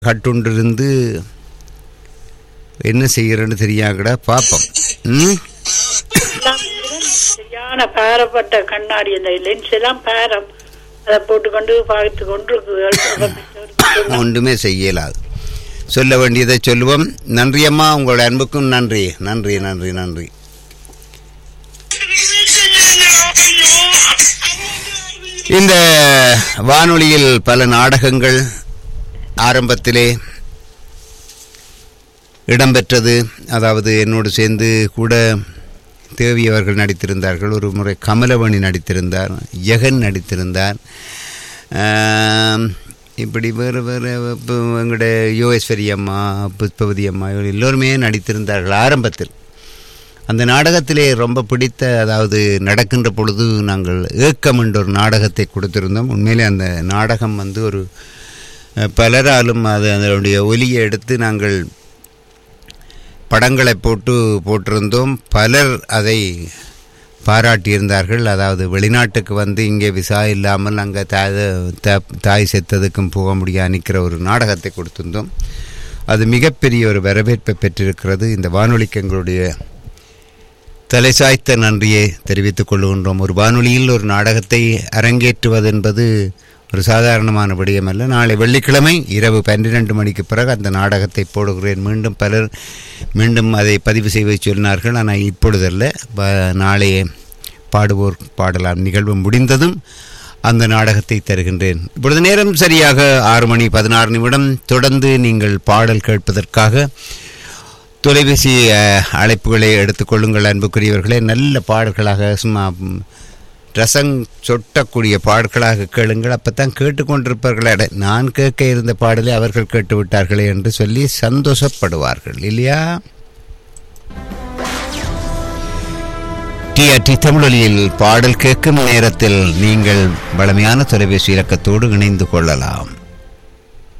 கட்டுண்டிருந்து என்ன செய்யறேன்னு தெரியாங்கடா பார்ப்போம் ம் எல்லாம் சரியான பாரப்பட்ட கண்ணாடி அந்த லென்ஸ் எல்லாம் பாரம் அதை போட்டுக்கொண்டு பார்த்து கொண்டு இருக்கு. ஒன்றுமே செய்யலாது சொல்ல வேண்டியதை சொல்லுவோம் நன்றி அம்மா உங்களோட அன்புக்கும் நன்றி நன்றி நன்றி நன்றி இந்த வானொலியில் பல நாடகங்கள் ஆரம்பத்திலே இடம்பெற்றது அதாவது என்னோடு சேர்ந்து கூட தேவி அவர்கள் நடித்திருந்தார்கள் ஒரு முறை கமலவணி நடித்திருந்தார் ஜெகன் நடித்திருந்தார் ஆம், இப்படி வேறு வேறு இப்போ எங்களுடைய யோகேஸ்வரி அம்மா புஷ்பவதி அம்மா இவர்கள் எல்லோருமே நடித்திருந்தார்கள் ஆரம்பத்தில் அந்த நாடகத்திலே ரொம்ப பிடித்த அதாவது நடக்கின்ற பொழுது நாங்கள் ஏக்கம் என்ற ஒரு நாடகத்தை கொடுத்திருந்தோம் உண்மையிலே அந்த நாடகம் வந்து ஒரு அஹ், பலராலும் அது அதனுடைய ஒலியை எடுத்து நாங்கள் படங்களை போட்டு போட்டிருந்தோம் பலர் அதை பாராட்டியிருந்தார்கள் அதாவது வெளிநாட்டுக்கு வந்து இங்கே விசா இல்லாமல் அங்கே தாய் த- தாய் செத்ததுக்கும் போக முடியாது நிற்கிற ஒரு நாடகத்தை கொடுத்திருந்தோம் அது மிகப்பெரிய ஒரு வரவேற்பை பெற்றிருக்கிறது இந்த வானொலிக்கு எங்களுடைய தலைசாய்த்த நன்றியை தெரிவித்துக் கொள்கின்றோம் ஒரு வானொலியில் ஒரு நாடகத்தை அரங்கேற்றுவது என்பது ஒரு சாதாரணமான விடயமல்ல நாளை வெள்ளிக்கிழமை இரவு பன்னிரண்டு மணிக்கு பிறகு அந்த நாடகத்தை போடுகிறேன் மீண்டும் பலர் மீண்டும் அதை பதிவு செய்வதை சொன்னார்கள் ஆனால் இப்பொழுதல்ல ப- நாளைய பாடுவோர் பாடலாம் நிகழ்வு முடிந்ததும் அந்த நாடகத்தை தருகின்றேன் இப்பொழுது நேரம் சரியாக ஆறு மணி பதினாறு நிமிடம் தொடர்ந்து நீங்கள் பாடல் கேட்பதற்காக தொலைபேசி அஹ், அழைப்புகளை எடுத்துக்கொள்ளுங்கள் அன்புக்குரியவர்களே நல்ல பாடல்களாக சும்மா ம், ரசம் சொட்டக்கூடிய பாடல்களாக கேளுங்கள் அப்பதான் கேட்டுக்கொண்டிருப்பார்கள் அட, நான் கேட்க இருந்த பாடலை அவர்கள் கேட்டு விட்டார்களே என்று சொல்லி சந்தோஷப்படுவார்கள் இல்லையா டிஆர்டி தமிழொலியில் பாடல் கேட்கும் நேரத்தில் நீங்கள் வளமையான தொலைபேசி இலக்கத்தோடு இணைந்து கொள்ளலாம்